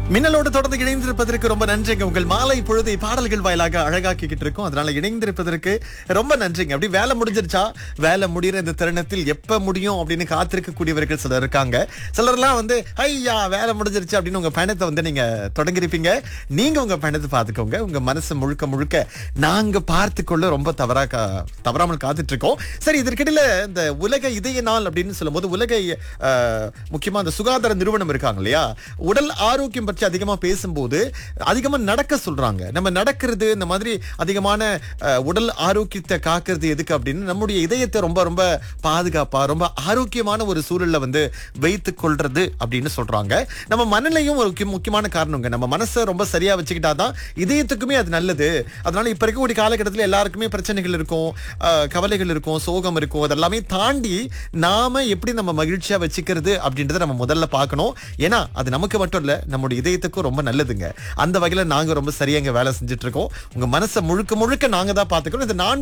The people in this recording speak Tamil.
மின்னலோடு தொடர்ந்து இணைந்திருப்பதற்கு ரொம்ப நன்றிங்க உங்கள் மாலை பொழுதை பாடல்கள் வாயிலாக அழகாக்கிக்கிட்டு இருக்கோம் அதனால இணைந்திருப்பதற்கு ரொம்ப நன்றிங்க அப்படி வேலை முடிஞ்சிருச்சா வேலை முடியிற இந்த தருணத்தில் எப்ப முடியும் அப்படின்னு காத்திருக்கக்கூடியவர்கள் சிலர் இருக்காங்க சிலர்லாம் வந்து ஐயா வேலை முடிஞ்சிருச்சு அப்படின்னு உங்க பயணத்தை வந்து நீங்க தொடங்கிருப்பீங்க நீங்க உங்க பயணத்தை பார்த்துக்கோங்க உங்க மனசு முழுக்க முழுக்க நாங்க பார்த்து கொள்ள ரொம்ப தவறா கா- தவறாமல் காத்துட்டு இருக்கோம் சரி இதற்கிடையில இந்த உலக இதய நாள் அப்படின்னு சொல்லும்போது உலக அஹ், முக்கியமா அந்த சுகாதார நிறுவனம் இருக்காங்க இல்லையா உடல் ஆரோக்கியம் பற்றி அதிகமா பேசும்போது அதிகமா நடக்க சொல்றாங்க நம்ம நடக்கிறது இந்த மாதிரி அதிகமான அஹ், உடல் ஆரோக்கியத்தை காக்கிறது எதுக்கு அப்படின்னு நம்முடைய இதயத்தை ரொம்ப ரொம்ப பாதுகாப்பா ரொம்ப ஆரோக்கியமான ஒரு சூழல்ல வந்து வைத்துக் கொள்றது அப்படின்னு சொல்றாங்க நம்ம மனநிலையும் ஒரு முக்கிய- முக்கியமான காரணங்க நம்ம மனசை ரொம்ப சரியா வச்சுக்கிட்டாதான் இதயத்துக்குமே அது நல்லது அதனால இப்ப இருக்கக்கூடிய காலகட்டத்தில் எல்லாருக்குமே பிரச்சனைகள் இருக்கும் அஹ், கவலைகள் இருக்கும் சோகம் இருக்கும் அதெல்லாமே தாண்டி நாம எப்படி நம்ம மகிழ்ச்சியா வச்சுக்கிறது அப்படின்றத நம்ம முதல்ல பார்க்கணும் ஏன்னா அது நமக்கு மட்டும் இல்ல நம்முடைய இதயத்துக்கும் ரொம்ப நல்லதுங்க அந்த வகையில நாங்க ரொம்ப சரியா இங்க வேலை செஞ்சுட்டு இருக்கோம் உங்க மனசை முழுக்க முழுக்க நாங்க தான் பாத்துக்கணும் இந்த நான்கு